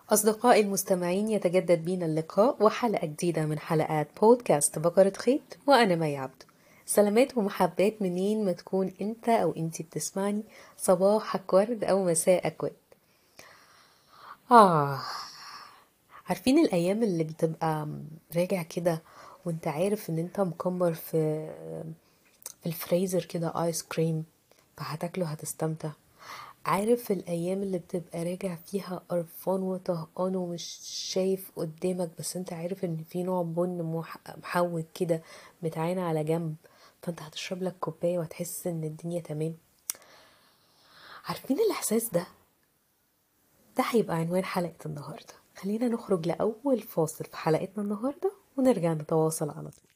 أصدقائي المستمعين يتجدد بينا اللقاء وحلقة جديدة من حلقات بودكاست بقرة خيط وأنا مي عبده سلامات ومحبات منين ما تكون انت او انتي بتسمعني صباحك ورد او مساءك ورد آه عارفين الأيام اللي بتبقى راجع كده وانت عارف ان انت مكمر في في الفريزر كده ايس كريم فهتاكله هتستمتع عارف الأيام اللي بتبقى راجع فيها قرفان وطهقان ومش شايف قدامك بس انت عارف ان في نوع بن مح- محوج كده متعين على جنب فانت هتشرب لك كوباية وهتحس ان الدنيا تمام عارفين الإحساس ده ده هيبقى عنوان حلقة النهاردة خلينا نخرج لأول فاصل في حلقتنا النهاردة ونرجع نتواصل على طول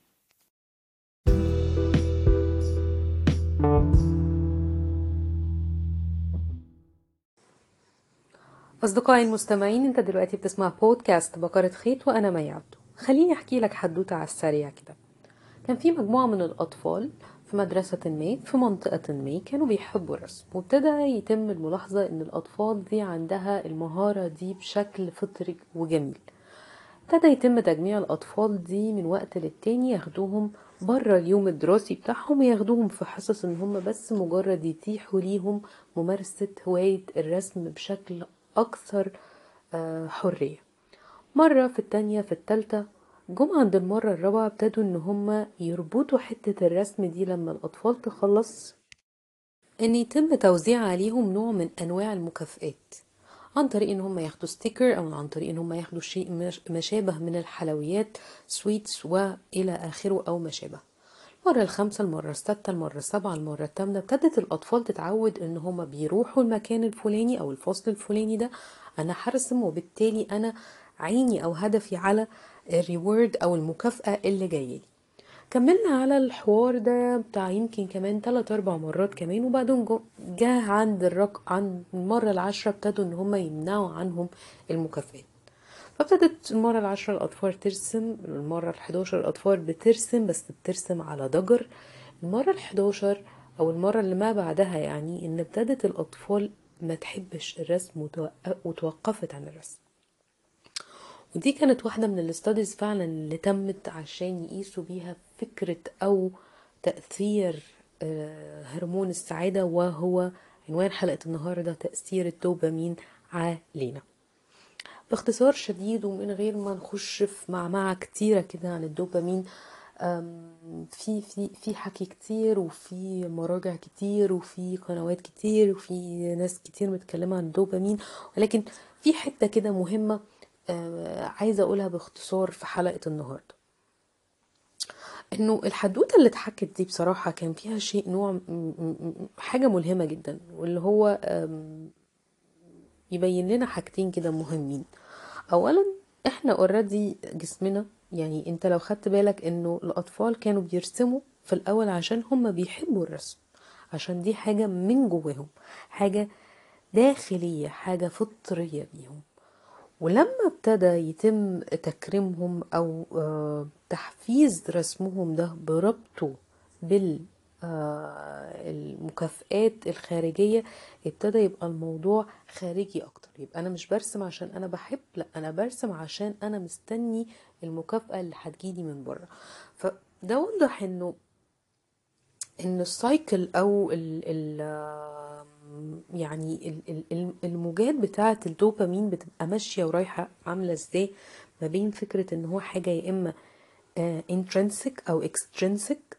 أصدقائي المستمعين أنت دلوقتي بتسمع بودكاست بقرة خيط وأنا مي عبده خليني أحكي لك حدوتة على السريع كده كان في مجموعة من الأطفال في مدرسة ما في منطقة ما كانوا بيحبوا الرسم وابتدى يتم الملاحظة إن الأطفال دي عندها المهارة دي بشكل فطري وجميل ابتدى يتم تجميع الأطفال دي من وقت للتاني ياخدوهم بره اليوم الدراسي بتاعهم ياخدوهم في حصص ان هم بس مجرد يتيحوا ليهم ممارسة هواية الرسم بشكل أكثر آه، حرية مرة في التانية في التالتة جم عند المرة الرابعة ابتدوا ان هم يربطوا حتة الرسم دي لما الأطفال تخلص ان يتم توزيع عليهم نوع من انواع المكافئات عن طريق ان هم ياخدوا ستيكر او عن طريق ان هم ياخدوا شيء مش- ما شابه من الحلويات سويتس والى اخره او ما شابه المرة الخامسة المرة الستة المرة السابعة المرة الثامنة ابتدت الأطفال تتعود إن هما بيروحوا المكان الفلاني أو الفصل الفلاني ده أنا هرسم وبالتالي أنا عيني أو هدفي على الريورد أو المكافأة اللي جاية لي كملنا على الحوار ده بتاع يمكن كمان تلات أربع مرات كمان وبعدين جو- جه عند الرق عند المرة العشرة ابتدوا إن هما يمنعوا عنهم المكافآت فابتدت المرة العشرة الأطفال ترسم المرة الحداشر الأطفال بترسم بس بترسم على ضجر المرة الحداشر أو المرة اللي ما بعدها يعني إن ابتدت الأطفال ما تحبش الرسم وتوق- وتوقفت عن الرسم ودي كانت واحدة من الاستاديز فعلا اللي تمت عشان يقيسوا بيها فكرة أو تأثير آه، هرمون السعادة وهو عنوان حلقة النهاردة تأثير الدوبامين علينا باختصار شديد ومن غير ما نخش في معمعة كتيرة كده عن الدوبامين أم، في في في حكي كتير وفي مراجع كتير وفي قنوات كتير وفي ناس كتير متكلمة عن الدوبامين ولكن في حتة كده مهمة آه، عايزة أقولها باختصار في حلقة النهاردة انه الحدوته اللي اتحكت دي بصراحه كان فيها شيء نوع م- م- م- حاجه ملهمه جدا واللي هو أم، يبين لنا حاجتين كده مهمين اولا احنا اوريدي جسمنا يعني انت لو خدت بالك انه الاطفال كانوا بيرسموا في الاول عشان هم بيحبوا الرسم عشان دي حاجة من جواهم حاجة داخلية حاجة فطرية بيهم ولما ابتدى يتم تكريمهم او آه، تحفيز رسمهم ده بربطه بال آه، المكافآت الخارجية ابتدى يبقى الموضوع خارجي اكتر يبقى انا مش برسم عشان انا بحب لا انا برسم عشان انا مستني المكافأة اللي هتجيلي من بره فده واضح انه ان السايكل او ال ال يعني ال- ال- ال- الموجات بتاعه الدوبامين بتبقى ماشيه ورايحه عامله ازاي ما بين فكره ان هو حاجه يا اما انترنسك او اكسترنسك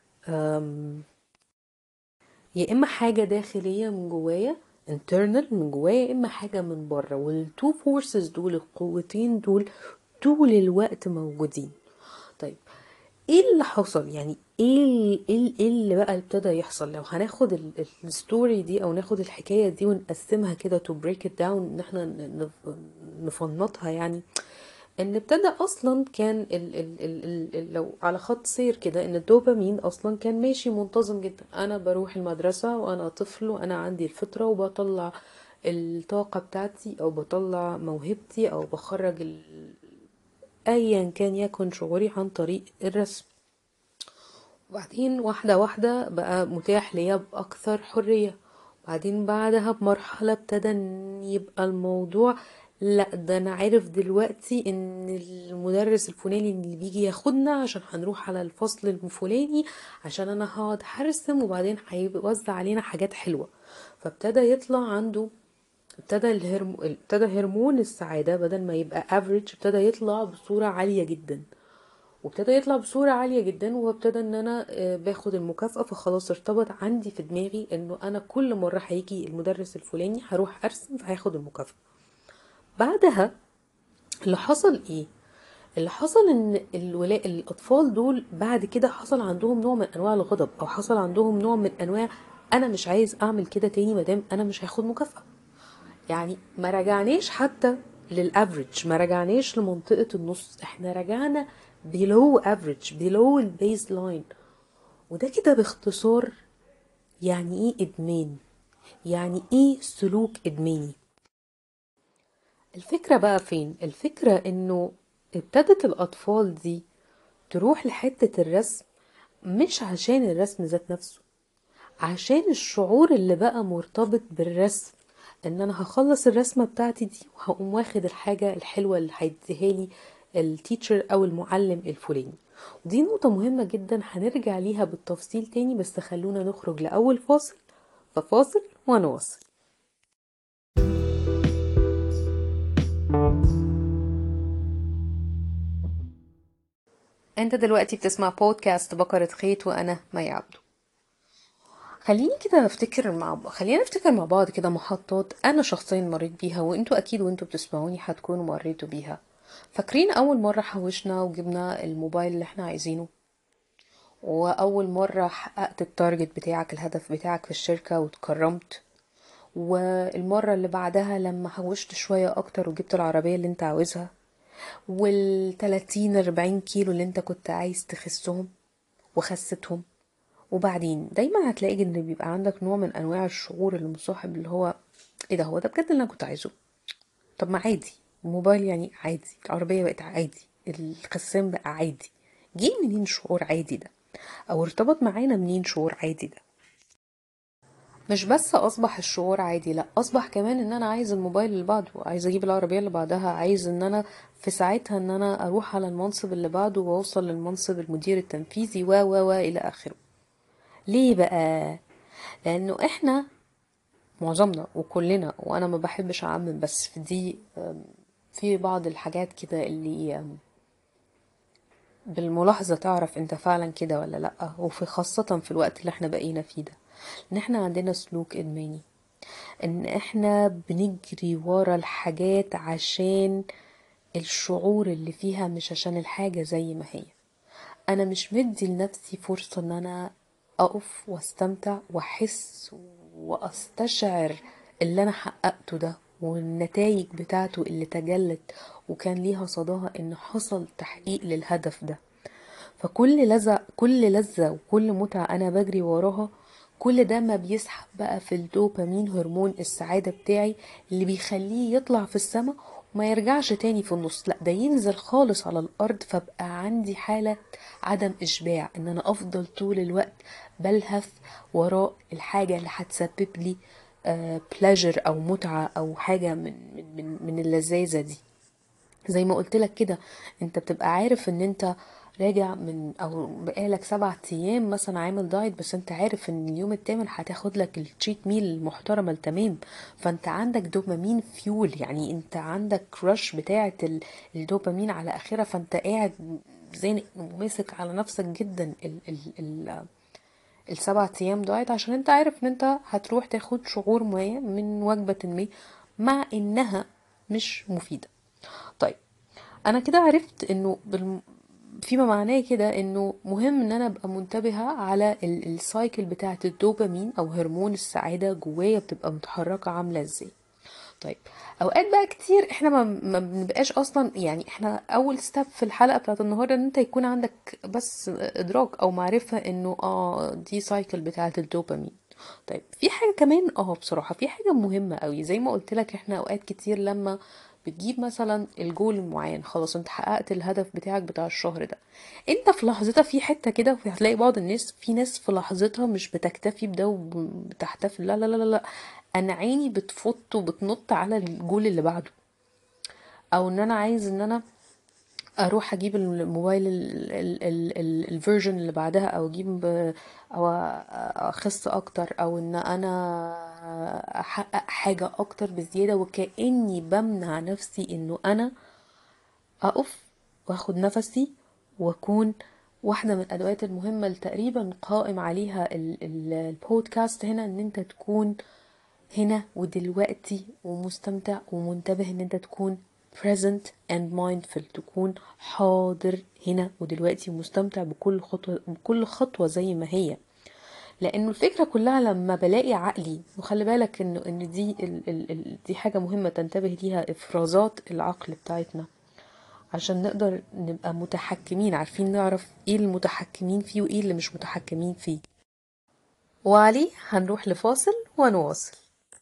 يا اما حاجه داخليه من جوايا internal من جوايا يا اما حاجه من بره والتو فورسز دول القوتين دول طول الوقت موجودين طيب ايه اللي حصل يعني ايه ال- ايه ال- إيه اللي بقى ابتدى يحصل لو هناخد ال- ال- الستوري دي او ناخد الحكايه دي ونقسمها كده تو بريك ات داون ان احنا ن- نف- نفنطها يعني ان ابتدى اصلا كان ال ال ال ال ال لو على خط سير كده ان الدوبامين اصلا كان ماشي منتظم جدا انا بروح المدرسه وانا طفل وانا عندي الفطره وبطلع الطاقه بتاعتي او بطلع موهبتي او بخرج ال... ايا كان يكن شعوري عن طريق الرسم وبعدين واحدة واحدة بقى متاح ليا بأكثر حرية وبعدين بعدها بمرحلة ابتدى ان يبقى الموضوع لا ده انا عارف دلوقتي ان المدرس الفلاني اللي بيجي ياخدنا عشان هنروح على الفصل الفلاني عشان انا هقعد هرسم وبعدين هيوزع علينا حاجات حلوة فابتدى يطلع عنده ابتدى الهرمو... ابتدى هرمون السعادة بدل ما يبقى افريج ابتدى يطلع بصورة عالية جدا وابتدى يطلع بصورة عالية جدا وابتدى ان انا آه، باخد المكافأة فخلاص ارتبط عندي في دماغي انه انا كل مرة هيجي المدرس الفلاني هروح ارسم فهاخد المكافأة بعدها اللي حصل ايه اللي حصل ان الولاء الاطفال دول بعد كده حصل عندهم نوع من انواع الغضب او حصل عندهم نوع من انواع انا مش عايز اعمل كده تاني مادام انا مش هاخد مكافأة يعني ما رجعناش حتى للافريج ما رجعناش لمنطقة النص احنا رجعنا below average below البيز لاين وده كده باختصار يعني ايه ادمان يعني ايه سلوك ادماني الفكرة بقى فين الفكرة انه ابتدت الاطفال دي تروح لحتة الرسم مش عشان الرسم ذات نفسه عشان الشعور اللي بقى مرتبط بالرسم ان انا هخلص الرسمة بتاعتي دي وهقوم واخد الحاجة الحلوة اللي هيديها لي التيتشر او المعلم الفلاني ودي نقطة مهمة جدا هنرجع ليها بالتفصيل تاني بس خلونا نخرج لأول فاصل ففاصل ونواصل انت دلوقتي بتسمع بودكاست بقرة خيط وانا مي عبدو خليني كده افتكر مع خلينا نفتكر مع بعض كده محطات انا شخصيا مريت بيها وانتوا اكيد وانتوا بتسمعوني هتكونوا مريتوا بيها فاكرين اول مرة حوشنا وجبنا الموبايل اللي احنا عايزينه واول مرة حققت التارجت بتاعك الهدف بتاعك في الشركة واتكرمت والمرة اللي بعدها لما حوشت شوية اكتر وجبت العربية اللي انت عاوزها والتلاتين اربعين كيلو اللي انت كنت عايز تخسهم وخستهم وبعدين دايما هتلاقي ان بيبقى عندك نوع من انواع الشعور اللي مصاحب اللي هو ايه ده هو ده بجد اللي انا كنت عايزه طب ما عادي الموبايل يعني عادي العربية بقت عادي الخسام بقى عادي جه منين شعور عادي ده او ارتبط معانا منين شعور عادي ده مش بس اصبح الشعور عادي لا اصبح كمان ان انا عايز الموبايل اللي بعده عايز اجيب العربيه اللي بعدها عايز ان انا في ساعتها ان انا اروح على المنصب اللي بعده واوصل للمنصب المدير التنفيذي و و و الى اخره ليه بقى لانه احنا معظمنا وكلنا وانا ما بحبش اعمم بس في دي في بعض الحاجات كده اللي بالملاحظة تعرف انت فعلا كده ولا لأ وفي خاصة في الوقت اللي احنا بقينا فيه ده ان احنا عندنا سلوك ادماني ان احنا بنجري ورا الحاجات عشان الشعور اللي فيها مش عشان الحاجة زي ما هي انا مش مدي لنفسي فرصة ان انا اقف واستمتع واحس واستشعر اللي انا حققته ده والنتائج بتاعته اللي تجلت وكان ليها صداها ان حصل تحقيق للهدف ده فكل لذة كل لذة وكل متعة انا بجري وراها كل ده ما بيسحب بقى في الدوبامين هرمون السعادة بتاعي اللي بيخليه يطلع في السماء وما يرجعش تاني في النص لا ده ينزل خالص على الارض فبقى عندي حالة عدم اشباع ان انا افضل طول الوقت بلهث وراء الحاجة اللي هتسبب لي بلاجر او متعة او حاجة من, من, من اللذاذة دي زي ما قلت لك كده انت بتبقى عارف ان انت راجع من او بقالك سبعة ايام مثلا عامل دايت بس انت عارف ان اليوم التامن هتاخد لك التشيت ميل المحترمه التمام فانت عندك دوبامين فيول يعني انت عندك كراش بتاعه الدوبامين على اخرها فانت قاعد زانق وماسك على نفسك جدا ال ال ال السبع ايام دايت عشان انت عارف ان انت هتروح تاخد شعور ما من وجبه ما مع انها مش مفيده طيب انا كده عرفت انه بالم... فيما معناه كده انه مهم ان انا ابقى منتبهة على السايكل بتاعة الدوبامين او هرمون السعادة جوايا بتبقى متحركة عاملة ازاي طيب اوقات بقى كتير احنا ما, ما بنبقاش اصلا يعني احنا اول ستيب في الحلقه بتاعت النهارده ان انت يكون عندك بس ادراك او معرفه انه اه دي سايكل بتاعه الدوبامين طيب في حاجه كمان اه بصراحه في حاجه مهمه قوي زي ما قلت لك احنا اوقات كتير لما بتجيب مثلا الجول المعين خلاص انت حققت الهدف بتاعك بتاع الشهر ده انت في لحظتها في حته كده هتلاقي بعض الناس في ناس في لحظتها مش بتكتفي بده وبتحتفل لا لا لا لا انا عيني بتفط وبتنط على الجول اللي بعده او ان انا عايز ان انا اروح اجيب الموبايل الفيرجن اللي بعدها او اجيب او اخس اكتر او ان انا احقق حاجة اكتر بزيادة وكأني بمنع نفسي انه انا اقف واخد نفسي واكون واحدة من الادوات المهمة اللي تقريبا قائم عليها ال- ال- البودكاست هنا ان انت تكون هنا ودلوقتي ومستمتع ومنتبه ان انت تكون present and mindful تكون حاضر هنا ودلوقتي ومستمتع بكل خطوة بكل خطوة زي ما هي لانه الفكرة كلها لما بلاقي عقلي وخلي بالك انه ان دي ال ال ال دي حاجة مهمة تنتبه ليها افرازات العقل بتاعتنا عشان نقدر نبقى متحكمين عارفين نعرف ايه المتحكمين فيه وايه اللي مش متحكمين فيه وعليه هنروح لفاصل ونواصل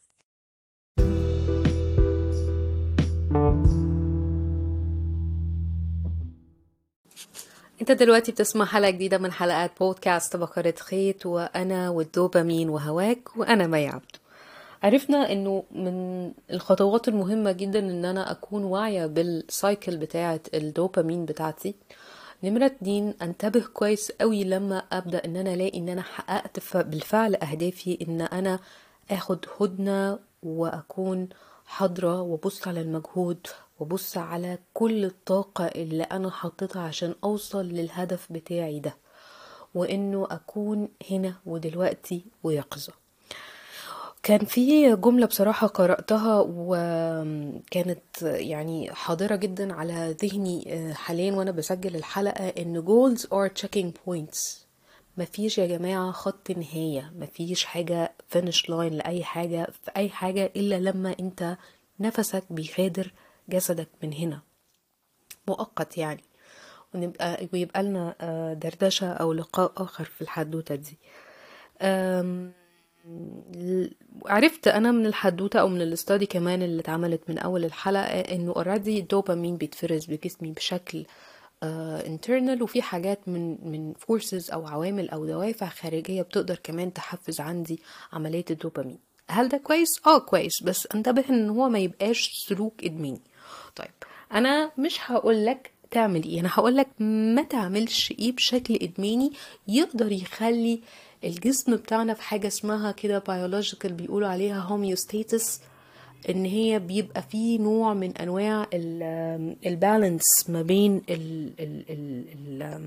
انت دلوقتي بتسمع حلقة جديدة من حلقات بودكاست بقرة خيط وانا والدوبامين وهواك وانا مي عبده عرفنا انه من الخطوات المهمة جدا ان انا اكون واعية بالسايكل بتاعة الدوبامين بتاعتي نمرة اتنين انتبه كويس قوي لما ابدأ ان انا الاقي ان انا حققت ف- بالفعل اهدافي ان انا اخد هدنة واكون حاضرة وابص على المجهود وابص على كل الطاقة اللي انا حطيتها عشان اوصل للهدف بتاعي ده وانه اكون هنا ودلوقتي ويقظة كان في جملة بصراحة قرأتها وكانت يعني حاضرة جدا على ذهني حاليا وأنا بسجل الحلقة إن goals are checking points مفيش يا جماعة خط نهاية مفيش حاجة finish line لأي حاجة في أي حاجة إلا لما أنت نفسك بيغادر جسدك من هنا مؤقت يعني ونبقى ويبقى لنا آه، دردشة أو لقاء آخر في الحدوتة دي أم، ل- عرفت انا من الحدوته او من الاستادي كمان اللي اتعملت من اول الحلقه انه اوريدي الدوبامين بيتفرز بجسمي بشكل انترنال وفي حاجات من من فورسز او عوامل او دوافع خارجيه بتقدر كمان تحفز عندي عمليه الدوبامين هل ده كويس اه كويس بس انتبه ان هو ما يبقاش سلوك ادماني طيب انا مش هقول لك تعمل ايه انا هقول لك ما تعملش ايه بشكل ادماني يقدر يخلي الجسم بتاعنا في حاجه اسمها كده بيولوجيكال بيقولوا عليها هوميوستاتس ان هي بيبقى فيه نوع من انواع البالانس ما بين ال ال ال ال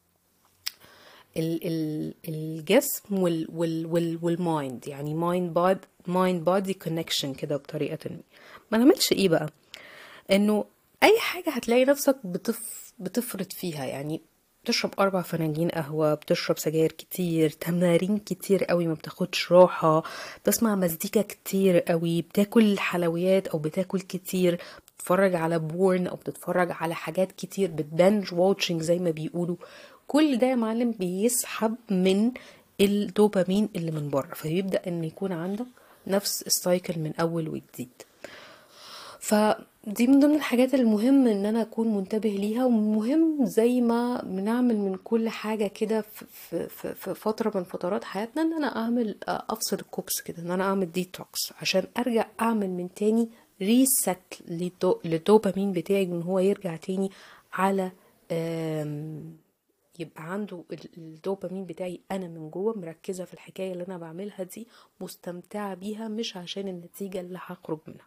ال ال الجسم وال وال وال والمايند يعني مايند بود مايند بودي كونكشن كده بطريقه ما ما نعملش ايه بقى انه اي حاجه هتلاقي نفسك بتف بتفرط فيها يعني بتشرب اربع فناجين قهوه بتشرب سجاير كتير تمارين كتير قوي ما بتاخدش راحه بتسمع مزيكا كتير قوي بتاكل حلويات او بتاكل كتير بتتفرج على بورن او بتتفرج على حاجات كتير بتبنج واتشنج زي ما بيقولوا كل ده يا معلم بيسحب من الدوبامين اللي من بره فيبدا ان يكون عندك نفس السايكل من اول وجديد فدي من ضمن الحاجات المهم ان انا اكون منتبه ليها ومهم زي ما بنعمل من كل حاجه كده في, في, في, في فتره من فترات حياتنا ان انا اعمل افصل الكوبس كده ان انا اعمل ديتوكس عشان ارجع اعمل من تاني ريست للدوبامين بتاعي ان هو يرجع تاني على آم، يبقى عنده ال- الدوبامين بتاعي انا من جوه مركزه في الحكايه اللي انا بعملها دي مستمتعه بيها مش عشان النتيجه اللي هخرج منها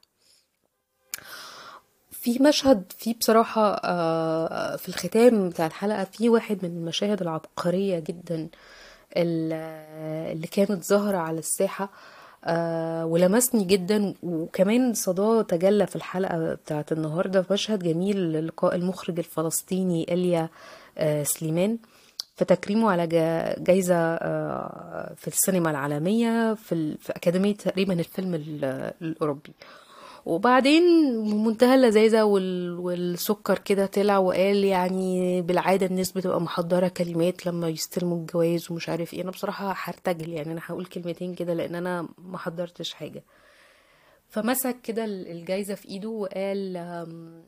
في مشهد في بصراحة آه، في الختام بتاع الحلقة في واحد من المشاهد العبقرية جدا ال- اللي كانت ظاهرة على الساحة آه، ولمسني جدا وكمان صداه تجلى في الحلقة بتاعت النهاردة في مشهد جميل للقاء المخرج الفلسطيني إليا آه، سليمان في تكريمه على جا- جايزة آه، في السينما العالمية في, ال- في أكاديمية تقريبا الفيلم ال- الأوروبي وبعدين بمنتهى اللذاذة وال... والسكر كده طلع وقال يعني بالعادة الناس بتبقى محضرة كلمات لما يستلموا الجواز ومش عارف ايه انا بصراحة هرتجل يعني انا هقول كلمتين كده لان انا ما حضرتش حاجة فمسك كده ال- الجايزة في ايده وقال أم،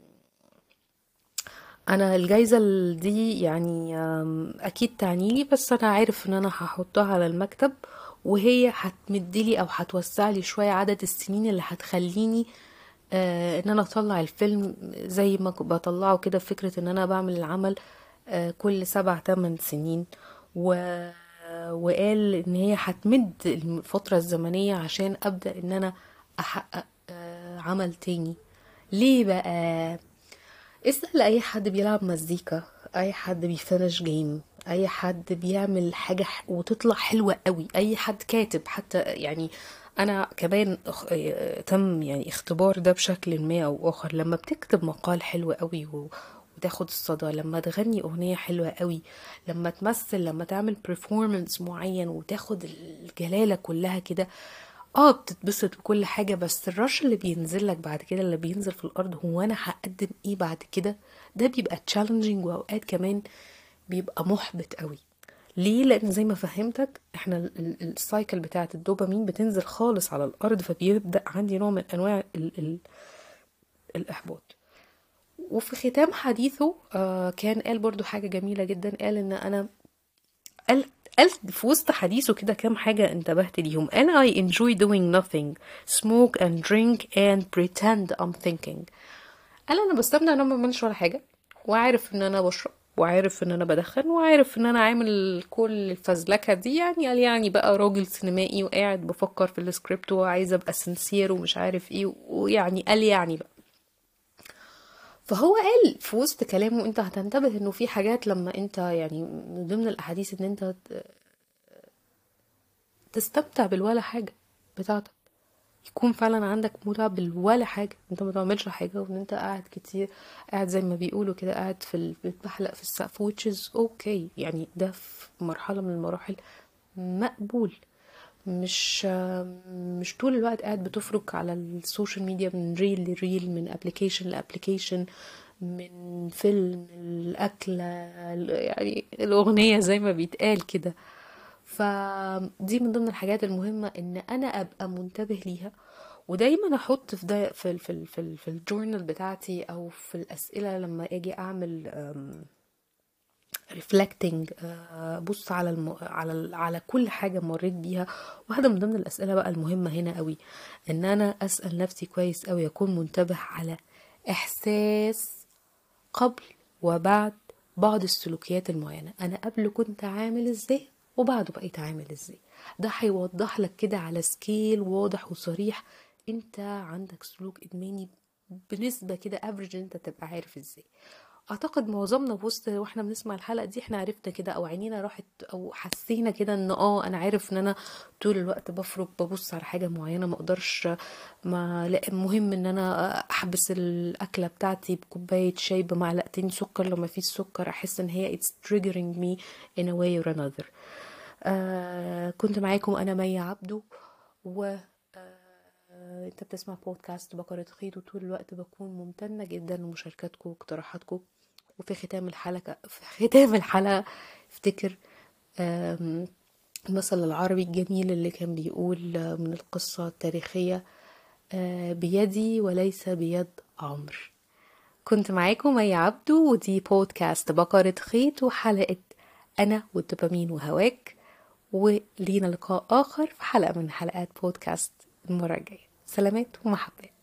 انا الجايزة ال- دي يعني أم، اكيد تعنيلي بس انا عارف ان انا هحطها على المكتب وهي هتمدلي او هتوسع لي شوية عدد السنين اللي هتخليني آه ان انا اطلع الفيلم زي ما ك- بطلعه كده فكرة ان انا بعمل العمل آه كل سبع تمن سنين و وقال ان هي هتمد الفترة الزمنية عشان ابدأ ان انا احقق آه عمل تاني ليه بقى اسأل اي حد بيلعب مزيكا اي حد بيفنش جيم اي حد بيعمل حاجة ح- وتطلع حلوة قوي اي حد كاتب حتى يعني انا كمان اخ- اه، تم يعني اختبار ده بشكل ما او اخر لما بتكتب مقال حلو قوي و... وتاخد الصدى لما تغني اغنية حلوة قوي لما تمثل لما تعمل performance معين وتاخد الجلالة كلها كده اه بتتبسط وكل حاجة بس الرش اللي بينزل لك بعد كده اللي بينزل في الأرض هو أنا هقدم ايه بعد كده ده بيبقى تشالنجينج وأوقات كمان بيبقى محبط قوي ليه لأن زي ما فهمتك احنا ال- ال- السايكل بتاعت الدوبامين بتنزل خالص على الأرض فبيبدأ عندي نوع من أنواع ال ال الإحباط وفي ختام حديثه آه كان قال برضو حاجة جميلة جدا قال ان انا قال قال في وسط حديثه كده كام حاجة انتبهت ليهم and I enjoy doing nothing smoke and drink and pretend I'm thinking قال انا بستمتع ان انا ما بعملش ولا حاجة وعارف ان انا بشرب وعارف ان انا بدخن وعارف ان انا عامل كل الفزلكة دي يعني قال يعني بقى راجل سينمائي وقاعد بفكر في السكريبت وعايزة ابقى سنسير ومش عارف ايه ويعني قال يعني بقى فهو قال في وسط كلامه انت هتنتبه انه في حاجات لما انت يعني من ضمن الاحاديث ان انت ت- تستمتع بالولا حاجة بتاعتك يكون فعلا عندك متعة بالولا حاجة انت ما تعملش حاجة وان انت قاعد كتير قاعد زي ما بيقولوا كده قاعد في ال... بتبحلق في السقف which is okay يعني ده في مرحلة من المراحل مقبول مش مش طول الوقت قاعد بتفرك على السوشيال ميديا من ريل لريل من ابلكيشن لابلكيشن من فيلم الأكلة يعني الأغنية زي ما بيتقال كده فدي من ضمن الحاجات المهمة ان انا ابقى منتبه ليها ودايما احط في ده في ال في ال في, ال في الجورنال بتاعتي او في الاسئلة لما اجي اعمل أم، ريفلكتنج بص على الم... على ال... على كل حاجه مريت بيها واحده من ضمن الاسئله بقى المهمه هنا قوي ان انا اسال نفسي كويس قوي اكون منتبه على احساس قبل وبعد بعض السلوكيات المعينه انا قبل كنت عامل ازاي وبعده بقيت عامل ازاي ده هيوضح لك كده على سكيل واضح وصريح انت عندك سلوك ادماني بنسبة كده افريج انت تبقى عارف ازاي اعتقد معظمنا بوسط واحنا بنسمع الحلقة دي احنا عرفنا كده او عينينا راحت او حسينا كده ان اه انا عارف ان انا طول الوقت بفرك ببص على حاجة معينة ما اقدرش ما لا المهم ان انا احبس الاكلة بتاعتي بكوباية شاي بمعلقتين سكر لو ما فيش سكر احس ان هي it's triggering me in a way or another آه كنت معاكم انا مي عبدو و آه، انت بتسمع بودكاست بقرة خيط وطول الوقت بكون ممتنة جدا لمشاركاتكم واقتراحاتكم وفي ختام الحلقة في ختام الحلقة افتكر آم، المثل العربي الجميل اللي كان بيقول آه، من القصة التاريخية آه، بيدي وليس بيد عمر كنت معاكم مي عبدو ودي بودكاست بقرة خيط وحلقة أنا والدوبامين وهواك ولينا لقاء آخر في حلقة من حلقات بودكاست المرة الجاية سلامات ومحبات